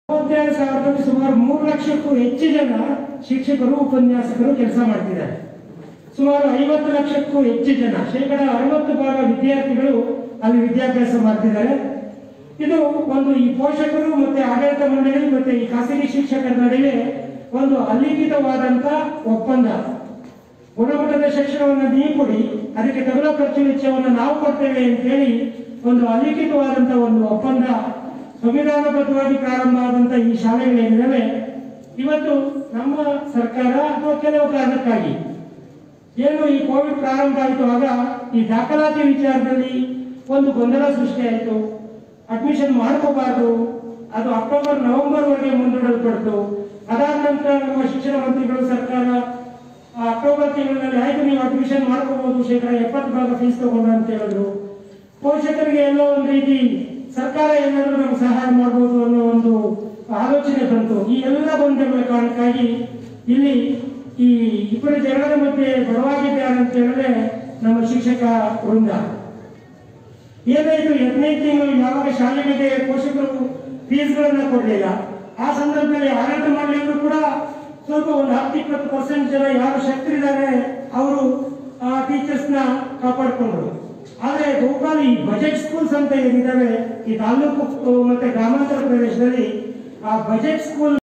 ನವೋದಯ ಸಾವಿರದಲ್ಲಿ ಸುಮಾರು ಮೂರು ಲಕ್ಷಕ್ಕೂ ಹೆಚ್ಚು ಜನ ಶಿಕ್ಷಕರು ಉಪನ್ಯಾಸಕರು ಕೆಲಸ ಮಾಡ್ತಿದ್ದಾರೆ ಸುಮಾರು ಐವತ್ತು ಲಕ್ಷಕ್ಕೂ ಹೆಚ್ಚು ಜನ ಶೇಕಡ ಅರವತ್ತು ಭಾಗ ವಿದ್ಯಾರ್ಥಿಗಳು ಅಲ್ಲಿ ವಿದ್ಯಾಭ್ಯಾಸ ಮಾಡ್ತಿದ್ದಾರೆ ಇದು ಒಂದು ಈ ಪೋಷಕರು ಮತ್ತೆ ಆಡಳಿತ ಮಂಡಳಿ ಮತ್ತೆ ಈ ಖಾಸಗಿ ಶಿಕ್ಷಕರ ನಡುವೆ ಒಂದು ಅಲಿಖಿತವಾದಂತ ಒಪ್ಪಂದ ಗುಣಮಟ್ಟದ ಶಿಕ್ಷಣವನ್ನು ನೀವು ಕೊಡಿ ಅದಕ್ಕೆ ತಗುಲೋ ಖರ್ಚು ವೆಚ್ಚವನ್ನು ನಾವು ಕೊಡ್ತೇವೆ ಅಂತೇಳಿ ಒಂದು ಅಲಿಖಿತವಾದಂತ ಒಂದು ಒಪ್ಪಂದ ಸಂವಿಧಾನಬದ್ಧವಾಗಿ ಪ್ರಾರಂಭ ಆದಂತ ಈ ಶಾಲೆಗಳೇನಿದ್ದಾವೆ ಇವತ್ತು ನಮ್ಮ ಸರ್ಕಾರ ಅಥವಾ ಕೆಲವು ಕಾರಣಕ್ಕಾಗಿ ಏನು ಈ ಕೋವಿಡ್ ಪ್ರಾರಂಭ ಆಯಿತು ಆಗ ಈ ದಾಖಲಾತಿ ವಿಚಾರದಲ್ಲಿ ಒಂದು ಗೊಂದಲ ಸೃಷ್ಟಿಯಾಯಿತು ಅಡ್ಮಿಷನ್ ಮಾಡ್ಕೋಬಾರ್ದು ಅದು ಅಕ್ಟೋಬರ್ ನವೆಂಬರ್ ವರೆಗೆ ಮುಂದೂಡಲ್ಪಡ್ತು ಅದಾದ ನಂತರ ನಮ್ಮ ಶಿಕ್ಷಣ ಮಂತ್ರಿಗಳು ಸರ್ಕಾರ ಆ ಅಕ್ಟೋಬರ್ ತಿಂಗಳಿನಲ್ಲಿ ಆಯ್ತು ನೀವು ಅಡ್ಮಿಷನ್ ಮಾಡ್ಕೋಬಹುದು ಶೇಕಡ ಎಪ್ಪತ್ತು ಭಾಗ ಫೀಸ್ ತಗೊಂಡು ಅಂತ ಹೇಳಿದ್ರು ಪೋಷಕರಿಗೆ ಎಲ್ಲೋ ಒಂದು ರೀತಿ ಸರ್ಕಾರ ಏನಾದರೂ ನಮ್ಗೆ ಸಹಾಯ ಮಾಡಬಹುದು ಅನ್ನೋ ಒಂದು ಆಲೋಚನೆ ಬಂತು ಈ ಎಲ್ಲ ಗೊಂದಲಗಳ ಕಾರಣಕ್ಕಾಗಿ ಇಲ್ಲಿ ಈ ಇಬ್ಬರು ಜನರ ಮಧ್ಯೆ ಬಡವಾಗಿದ್ದಾರೆ ಅಂತ ಹೇಳಿದ್ರೆ ನಮ್ಮ ಶಿಕ್ಷಕ ವೃಂದ ಏನಾಯ್ತು ಹದಿನೈದು ತಿಂಗಳು ಯಾವಾಗ ಶಾಲೆಗಳಿಗೆ ಪೋಷಕರು ಫೀಸ್ಗಳನ್ನ ಕೊಡಲಿಲ್ಲ ಆ ಸಂದರ್ಭದಲ್ಲಿ ಆಡಳಿತ ಮಂಡಳಿಯವರು ಕೂಡ ಸ್ವಲ್ಪ ಒಂದು ಹತ್ತು ಇಪ್ಪತ್ತು ಪರ್ಸೆಂಟ್ ಜನ ಯಾರು ಶಕ್ತರಿದ್ದಾರೆ ಅವರು ಆ ಟೀಚರ್ಸ್ ನ ಕಾಪಾಡಿಕೊಂಡ್ರು ಆದ್ರೆ ಬಹುಪಾಲು ಈ ಬಜೆಟ್ ಸ್ಕೂಲ್ಸ್ ಅಂತ ಏನಿದಾವೆ ಈ ತಾಲೂಕು ಮತ್ತೆ ಗ್ರಾಮಾಂತರ ಪ್ರದೇಶದಲ್ಲಿ ಆ ಬಜೆಟ್ ಸ್ಕೂಲ್